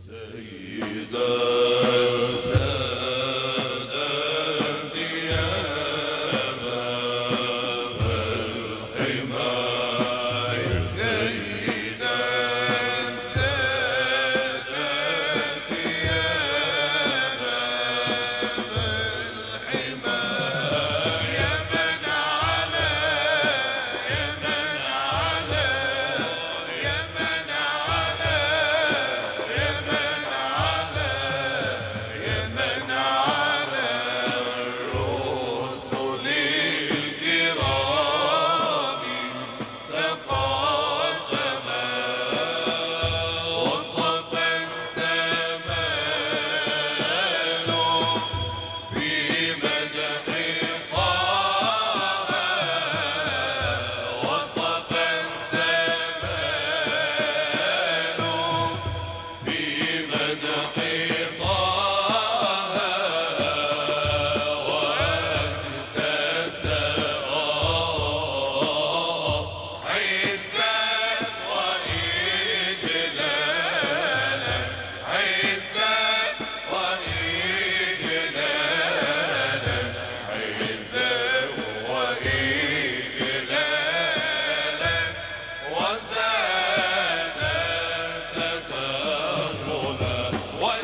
وزاد تكرما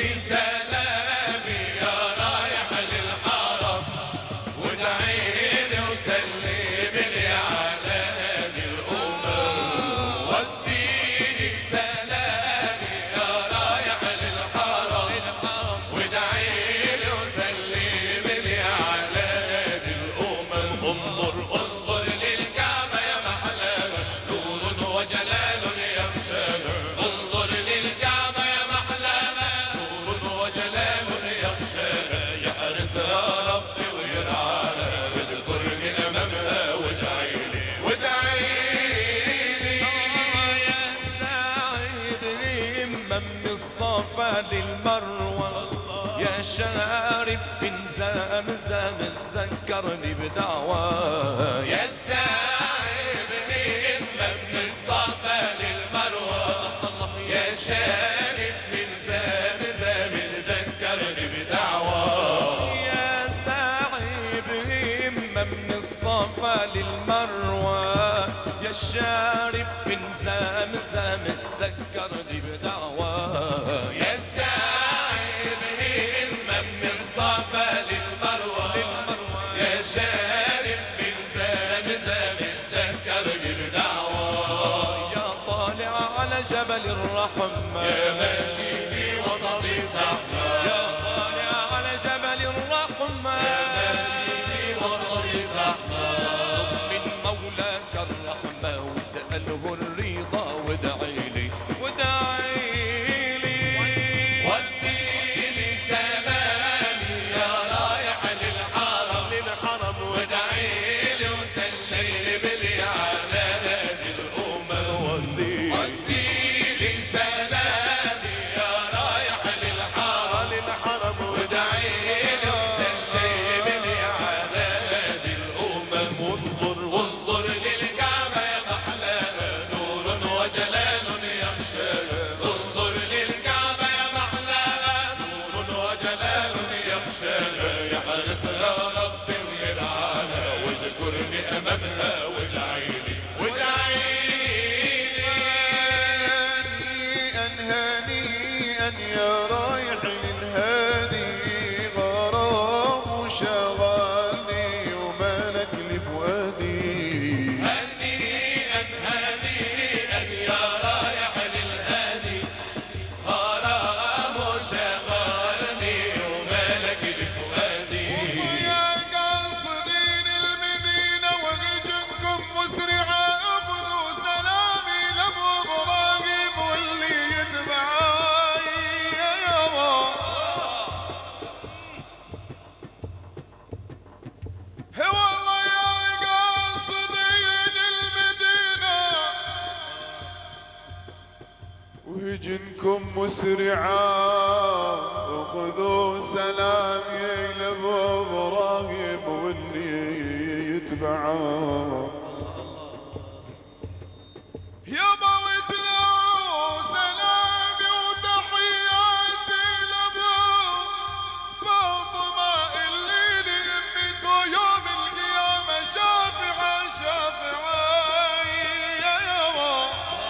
وديني سلامي يا رايح للحرم ودعيني وسلم لي على الأمم وديني سلامي يا رايح للحرم ودعيني وسلم لي على الأمم انظر انظر للكعبة يا محلاها نور وجلال يغشاها انظر للكعبة يا محلاها نور وجلال يغشاها يحرسها ربي ويرعاها واذكرني أمامها وادعي لي وادعي لي يا سعيد همة من الصفا للمروة يا شارب من زمزم ذكرني بدعوة يا ساعد همة من الصفا للمروة يا شارب من زمزم ذكرني بدعوة يا سعيد همة من الصفا للمروة يا شارب من زمزم ذكرني بدعوة يا ساعد همة من الصفا للمروة يا شارب من زمزم ذكرني بدعوة يا طالع على جبل الرحمة يا ماشي في وسط الزحمة يا طالع على جبل الرحمة ماشي في وسط الزحمة من مولاك الرحمة وسأله الرضا وادعي لي وادعي لي وديني سلامي يا رايح للحرم للحرم وادعي لي وسلم لي على نادي الأمم ودي وديني سلامي يا رايح للحرم للحرم وادعي لي وسلم لي على نادي الأمم وانظر انظر للكعبة يا محلاها نور وجلال يغشاها انظر للكعبة يا محلاها نور وجلال يغشاها يحرسها ربي ويرعاها واذكرني أمامها وادعي لي وادعي لي هنيئا هنيئا يا رايح للهادي غرام شغلني ومالك لفؤادي هنيئا هنيئا يا رايح للهادي غرام شغلني ومالك لفؤادي يا قاصدين المدينة وهجنكم مسرعا أخذوا سلامي لأبو إبراهيم واللي يتبعاي يا يابا هي والله يا قاصدين المدينة وهجنكم مسرعا وخذوا سلامي لابو ابراهيم واللي يتبعه يابا وتلاو سلامي وتحياتي لابو فاطمة اللي لأمته يوم القيامة شافعة شافعة يا يابا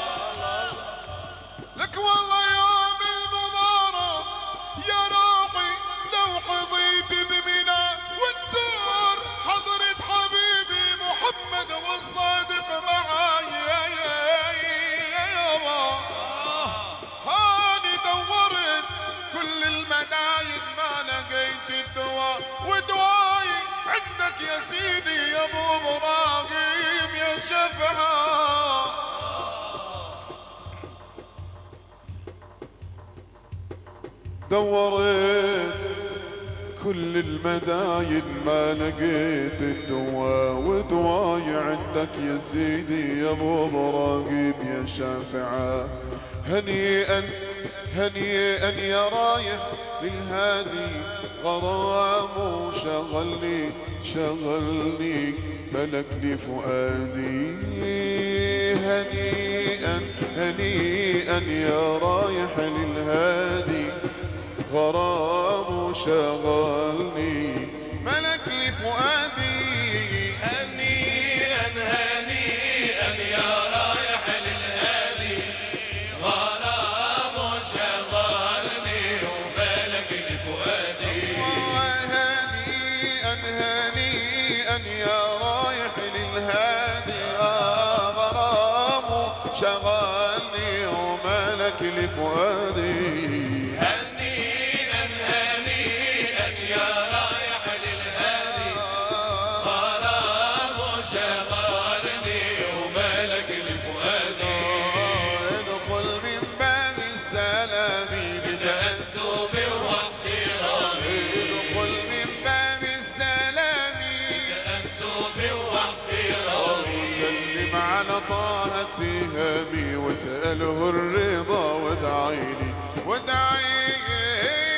لك والله يوم المبارك يا راقي لو قضيت بمنى وتزور حضرة حبيبي محمد والصادق معاي يا يا يا يابا هاني دورت كل المداين ما لقيت الدواء ودواي عندك يا سيدي يا ابو ابراهيم يا شفعه دورت كل المداين ما لقيت الدواء ودواي عندك يا سيدي يا ابو ابراهيم يا شافعة هنيئا هنيئا يا رايح للهادي غرام شغلني شغلني ملكني فؤادي هنيئا هنيئا يا رايح للهادي غرام شغلني ملك لفؤادي هنيئا هنيئا يا رايح للهادي غرام شغلني ومالك لفؤادي هنيئا هنيئا يا رايح للهادي غرام شغلني ومالك لفؤادي ادخل من باب السلام بدأت تأدب واحترامي ادخل من باب السلام تأدب واحترامي سلم على طه التهامي واسأله الرضا وادعيني وادعيني